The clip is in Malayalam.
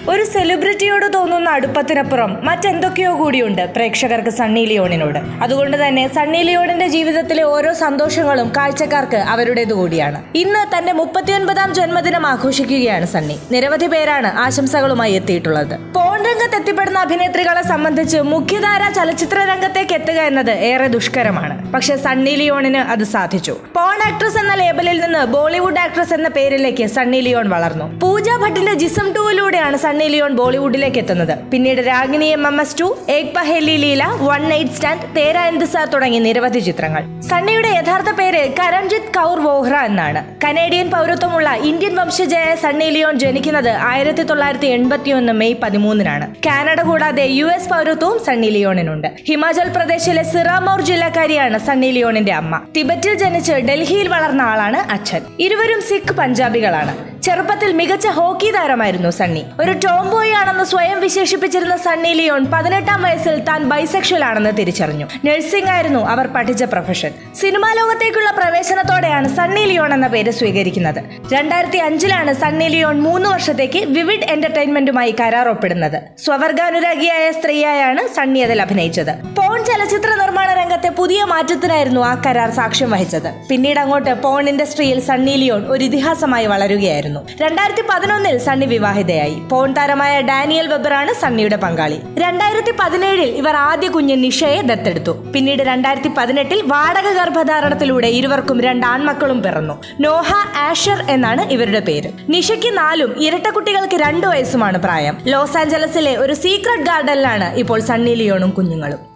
ഒരു സെലിബ്രിറ്റിയോട് തോന്നുന്ന അടുപ്പത്തിനപ്പുറം മറ്റെന്തൊക്കെയോ കൂടിയുണ്ട് പ്രേക്ഷകർക്ക് സണ്ണി ലിയോണിനോട് അതുകൊണ്ട് തന്നെ സണ്ണി ലിയോണിന്റെ ജീവിതത്തിലെ ഓരോ സന്തോഷങ്ങളും കാഴ്ചക്കാർക്ക് അവരുടേത് കൂടിയാണ് ഇന്ന് തന്റെ മുപ്പത്തിയൊൻപതാം ജന്മദിനം ആഘോഷിക്കുകയാണ് സണ്ണി നിരവധി പേരാണ് ആശംസകളുമായി എത്തിയിട്ടുള്ളത് പോൺ രംഗത്ത് എത്തിപ്പെടുന്ന അഭിനേത്രികളെ സംബന്ധിച്ച് മുഖ്യധാര ചലച്ചിത്ര രംഗത്തേക്ക് എത്തുക എന്നത് ഏറെ ദുഷ്കരമാണ് പക്ഷെ സണ്ണി ലിയോണിന് അത് സാധിച്ചു പോൺ ആക്ട്രസ് എന്ന ലേബലിൽ നിന്ന് ബോളിവുഡ് ആക്ട്രസ് എന്ന പേരിലേക്ക് സണ്ണി ലിയോൺ വളർന്നു പൂജ ഭട്ടിന്റെ ജിസം ടൂവിലൂടെയാണ് സണ്ണി ലിയോൺ ബോളിവുഡിലേക്ക് എത്തുന്നത് പിന്നീട് Ragini M M S two Ek Paheli Leela one night stand Tera Intezaar തുടങ്ങി നിരവധി ചിത്രങ്ങൾ സണ്ണിയുടെ യഥാർത്ഥ പേര് കരൺജിത്ത് കൗർ വോഹ്റ എന്നാണ് കനേഡിയൻ പൗരത്വമുള്ള ഇന്ത്യൻ വംശജയായ സണ്ണി ലിയോൺ ജനിക്കുന്നത് ആയിരത്തി തൊള്ളായിരത്തി എൺപത്തി ഒന്ന് മെയ് പതിമൂന്നിനാണ് കാനഡ കൂടാതെ യു എസ് പൗരത്വവും സണ്ണി ലിയോണിനുണ്ട് ഹിമാചൽ പ്രദേശിലെ സിറാമോർ ജില്ലക്കാരിയാണ് സണ്ണി ലിയോണിന്റെ അമ്മ തിബറ്റിൽ ജനിച്ച് ഡൽഹിയിൽ വളർന്ന ആളാണ് അച്ഛൻ ഇരുവരും സിഖ് പഞ്ചാബികളാണ് ചെറുപ്പത്തിൽ മികച്ച ഹോക്കി താരമായിരുന്നു സണ്ണി ഒരു ടോംബോയ് ആണെന്ന് സ്വയം വിശേഷിപ്പിച്ചിരുന്ന സണ്ണി ലിയോൺ പതിനെട്ടാം വയസ്സിൽ താൻ ബൈസെക്ഷൽ ആണെന്ന് തിരിച്ചറിഞ്ഞു നഴ്സിംഗ് ആയിരുന്നു അവർ പഠിച്ച പ്രൊഫഷൻ സിനിമാ ലോകത്തേക്കുള്ള പ്രവേശനത്തോടെയാണ് സണ്ണി ലിയോൺ എന്ന പേര് സ്വീകരിക്കുന്നത് രണ്ടായിരത്തി അഞ്ചിലാണ് സണ്ണി ലിയോൺ മൂന്ന് വർഷത്തേക്ക് വിവിഡ് എന്റർടൈൻമെന്റുമായി കരാർ ഒപ്പിടുന്നത് സ്വവർഗാനുരാഗിയായ സ്ത്രീയായാണ് സണ്ണി അതിൽ അഭിനയിച്ചത് പോൺ ചലച്ചിത്ര നിർമ്മാണ രംഗത്തെ പുതിയ മാറ്റത്തിനായിരുന്നു ആ കരാർ സാക്ഷ്യം വഹിച്ചത് പിന്നീട് അങ്ങോട്ട് പോൺ ഇൻഡസ്ട്രിയിൽ സണ്ണി ലിയോൺ ഒരു ഇതിഹാസമായി വളരുകയായിരുന്നു രണ്ടായിരത്തി പതിനൊന്നിൽ സണ്ണി വിവാഹിതയായി പോൺ താരമായ ഡാനിയൽ വെബറാണ് സണ്ണിയുടെ പങ്കാളി രണ്ടായിരത്തി പതിനേഴിൽ ഇവർ ആദ്യ കുഞ്ഞ് നിഷയെ ദത്തെടുത്തു പിന്നീട് രണ്ടായിരത്തി പതിനെട്ടിൽ വാടക ഗർഭധാരണത്തിലൂടെ ഇരുവർക്കും രണ്ട് ആൺമക്കളും പിറന്നു നോഹ ആഷർ എന്നാണ് ഇവരുടെ പേര് നിഷയ്ക്ക് നാലും ഇരട്ടക്കുട്ടികൾക്ക് രണ്ടു വയസ്സുമാണ് പ്രായം ലോസ് ആഞ്ചലസിലെ ഒരു സീക്രട്ട് ഗാർഡനിലാണ് ഇപ്പോൾ സണ്ണി ലിയോണും കുഞ്ഞുങ്ങളും